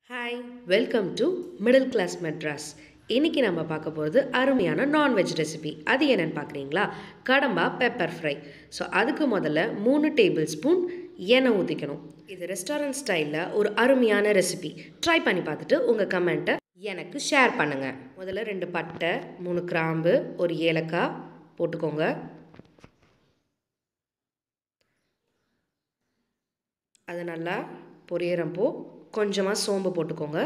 hi welcome to middle class Madras இன்றைக்கி நம்ம பார்க்க போகிறது அருமையான நான்வெஜ் ரெசிபி அது என்னென்னு பார்க்குறீங்களா கடம்பா பெப்பர் ஃப்ரை ஸோ அதுக்கு முதல்ல மூணு டேபிள் ஸ்பூன் எண்ணெய் ஊற்றிக்கணும் இது ரெஸ்டாரண்ட் ஸ்டைலில் ஒரு அருமையான ரெசிபி ட்ரை பண்ணி பார்த்துட்டு உங்கள் கமெண்ட்டை எனக்கு ஷேர் பண்ணுங்கள் முதல்ல ரெண்டு பட்டை மூணு கிராம்பு ஒரு ஏலக்காய் போட்டுக்கோங்க அது நல்லா பொரியறப்போ கொஞ்சமாக சோம்பு போட்டுக்கோங்க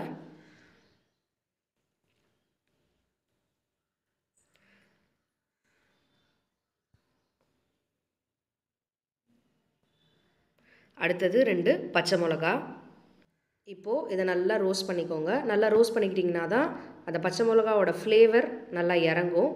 அடுத்தது ரெண்டு பச்சை மிளகா இப்போது இதை நல்லா ரோஸ்ட் பண்ணிக்கோங்க நல்லா ரோஸ்ட் பண்ணிக்கிட்டிங்கன்னா தான் அந்த பச்சை மிளகாவோட ஃப்ளேவர் நல்லா இறங்கும்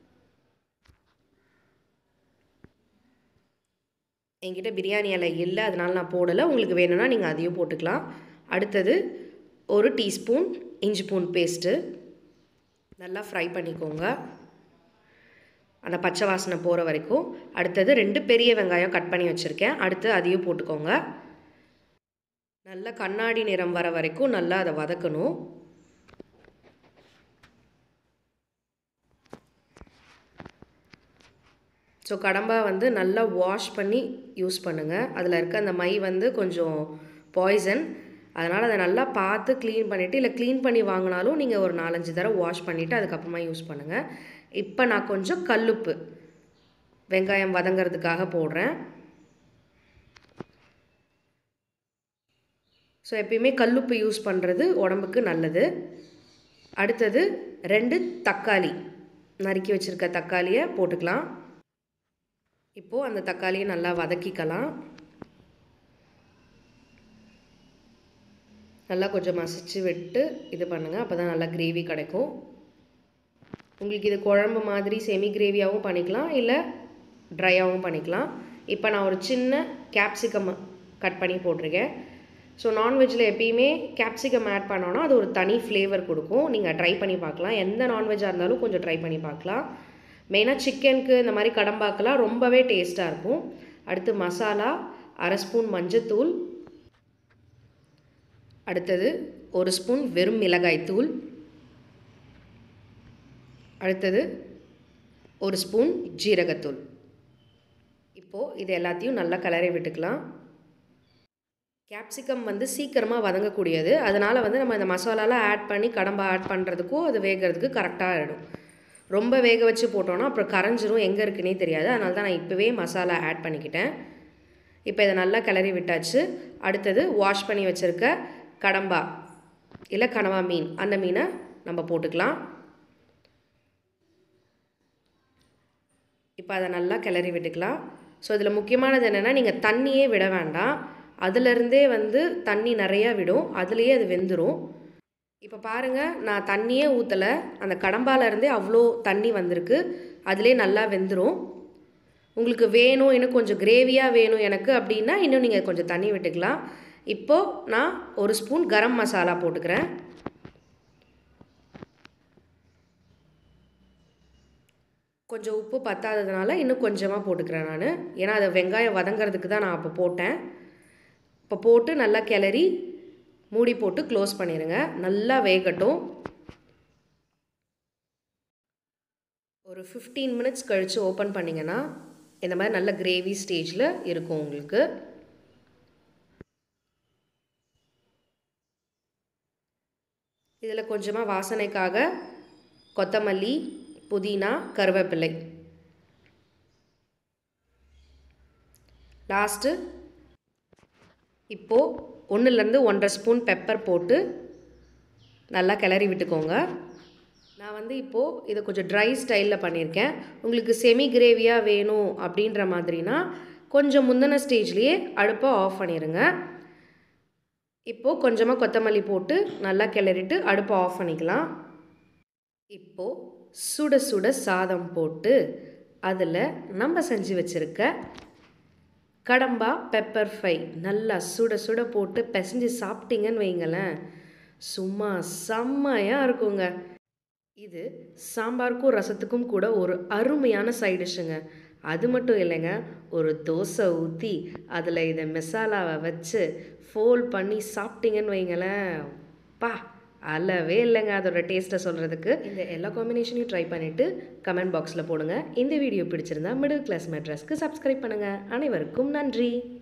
என்கிட்ட பிரியாணி இலை இல்லை அதனால் நான் போடலை உங்களுக்கு வேணும்னா நீங்கள் அதையும் போட்டுக்கலாம் அடுத்தது ஒரு டீஸ்பூன் இஞ்சி பூன் பேஸ்ட்டு நல்லா ஃப்ரை பண்ணிக்கோங்க அந்த பச்சை வாசனை போகிற வரைக்கும் அடுத்தது ரெண்டு பெரிய வெங்காயம் கட் பண்ணி வச்சுருக்கேன் அடுத்து அதையும் போட்டுக்கோங்க நல்லா கண்ணாடி நிறம் வர வரைக்கும் நல்லா அதை வதக்கணும் ஸோ கடம்பா வந்து நல்லா வாஷ் பண்ணி யூஸ் பண்ணுங்கள் அதில் இருக்க அந்த மை வந்து கொஞ்சம் பாய்சன் அதனால் அதை நல்லா பார்த்து க்ளீன் பண்ணிவிட்டு இல்லை க்ளீன் பண்ணி வாங்கினாலும் நீங்கள் ஒரு நாலஞ்சு தடவை வாஷ் பண்ணிவிட்டு அதுக்கப்புறமா யூஸ் பண்ணுங்கள் இப்போ நான் கொஞ்சம் கல்லுப்பு வெங்காயம் வதங்கிறதுக்காக போடுறேன் ஸோ எப்பயுமே கல்லுப்பு யூஸ் பண்ணுறது உடம்புக்கு நல்லது அடுத்தது ரெண்டு தக்காளி நறுக்கி வச்சுருக்க தக்காளியை போட்டுக்கலாம் இப்போது அந்த தக்காளியை நல்லா வதக்கிக்கலாம் நல்லா கொஞ்சம் மசிச்சு விட்டு இது பண்ணுங்கள் அப்போ தான் நல்லா கிரேவி கிடைக்கும் உங்களுக்கு இது குழம்பு மாதிரி செமி கிரேவியாகவும் பண்ணிக்கலாம் இல்லை ட்ரையாகவும் பண்ணிக்கலாம் இப்போ நான் ஒரு சின்ன கேப்சிகம் கட் பண்ணி போட்டிருக்கேன் ஸோ நான்வெஜ்ஜில் எப்பயுமே கேப்சிகம் ஆட் பண்ணோன்னா அது ஒரு தனி ஃப்ளேவர் கொடுக்கும் நீங்கள் ட்ரை பண்ணி பார்க்கலாம் எந்த நான்வெஜ்ஜாக இருந்தாலும் கொஞ்சம் ட்ரை பண்ணி பார்க்கலாம் மெயினாக சிக்கனுக்கு இந்த மாதிரி கடம்பாக்கெல்லாம் ரொம்பவே டேஸ்ட்டாக இருக்கும் அடுத்து மசாலா அரை ஸ்பூன் மஞ்சத்தூள் அடுத்தது ஒரு ஸ்பூன் வெறும் மிளகாய் தூள் அடுத்தது ஒரு ஸ்பூன் ஜீரகத்தூள் இப்போது இது எல்லாத்தையும் நல்லா கலரை விட்டுக்கலாம் கேப்சிகம் வந்து சீக்கிரமாக வதங்கக்கூடியது அதனால் வந்து நம்ம இந்த மசாலாலாம் ஆட் பண்ணி கடம்பா ஆட் பண்ணுறதுக்கும் அது வேகிறதுக்கு கரெக்டாக ஆகிடும் ரொம்ப வேக வச்சு போட்டோன்னா அப்புறம் கரைஞ்சிரும் எங்கே இருக்குன்னே தெரியாது அதனால தான் நான் இப்போவே மசாலா ஆட் பண்ணிக்கிட்டேன் இப்போ இதை நல்லா கிளறி விட்டாச்சு அடுத்தது வாஷ் பண்ணி வச்சுருக்க கடம்பா இல்லை கனவா மீன் அந்த மீனை நம்ம போட்டுக்கலாம் இப்போ அதை நல்லா கிளறி விட்டுக்கலாம் ஸோ இதில் முக்கியமானது என்னென்னா நீங்கள் தண்ணியே விட வேண்டாம் அதுலேருந்தே வந்து தண்ணி நிறையா விடும் அதுலேயே அது வெந்துடும் இப்போ பாருங்கள் நான் தண்ணியே ஊற்றலை அந்த கடம்பாலேருந்தே அவ்வளோ தண்ணி வந்திருக்கு அதிலே நல்லா வெந்துடும் உங்களுக்கு வேணும் இன்னும் கொஞ்சம் கிரேவியாக வேணும் எனக்கு அப்படின்னா இன்னும் நீங்கள் கொஞ்சம் தண்ணி விட்டுக்கலாம் இப்போது நான் ஒரு ஸ்பூன் கரம் மசாலா போட்டுக்கிறேன் கொஞ்சம் உப்பு பத்தாததுனால இன்னும் கொஞ்சமாக போட்டுக்கிறேன் நான் ஏன்னா அதை வெங்காயம் வதங்கிறதுக்கு தான் நான் அப்போ போட்டேன் இப்போ போட்டு நல்லா கிளறி மூடி போட்டு க்ளோஸ் பண்ணிடுங்க நல்லா வேகட்டும் ஒரு ஃபிஃப்டீன் மினிட்ஸ் கழித்து ஓப்பன் பண்ணிங்கன்னா இந்த மாதிரி நல்ல கிரேவி ஸ்டேஜில் இருக்கும் உங்களுக்கு இதில் கொஞ்சமாக வாசனைக்காக கொத்தமல்லி புதினா கருவேப்பிலை லாஸ்ட்டு இப்போது ஒன்றுலேருந்து ஒன்றரை ஸ்பூன் பெப்பர் போட்டு நல்லா கிளறி விட்டுக்கோங்க நான் வந்து இப்போது இதை கொஞ்சம் ட்ரை ஸ்டைலில் பண்ணியிருக்கேன் உங்களுக்கு செமி கிரேவியாக வேணும் அப்படின்ற மாதிரினா கொஞ்சம் முந்தின ஸ்டேஜ்லேயே அடுப்பை ஆஃப் பண்ணிடுங்க இப்போது கொஞ்சமாக கொத்தமல்லி போட்டு நல்லா கிளறிட்டு அடுப்பை ஆஃப் பண்ணிக்கலாம் இப்போது சுட சுட சாதம் போட்டு அதில் நம்ம செஞ்சு வச்சுருக்க கடம்பா பெப்பர் ஃப்ரை நல்லா சுட சுட போட்டு பிசைஞ்சு சாப்பிட்டீங்கன்னு வைங்களேன் சும்மா செம்மையாக இருக்குங்க இது சாம்பாருக்கும் ரசத்துக்கும் கூட ஒரு அருமையான சைட் டிஷ்ஷுங்க அது மட்டும் இல்லைங்க ஒரு தோசை ஊற்றி அதில் இதை மசாலாவை வச்சு ஃபோல்ட் பண்ணி சாப்பிட்டீங்கன்னு வைங்களேன் பா அளவே இல்லைங்க அதோட டேஸ்ட்டை சொல்கிறதுக்கு இந்த எல்லா காம்பினேஷனையும் ட்ரை பண்ணிவிட்டு கமெண்ட் பாக்ஸில் போடுங்க இந்த வீடியோ பிடிச்சிருந்தா மிடில் கிளாஸ் மெட்ரஸ்க்கு சப்ஸ்கிரைப் பண்ணுங்கள் அனைவருக்கும் நன்றி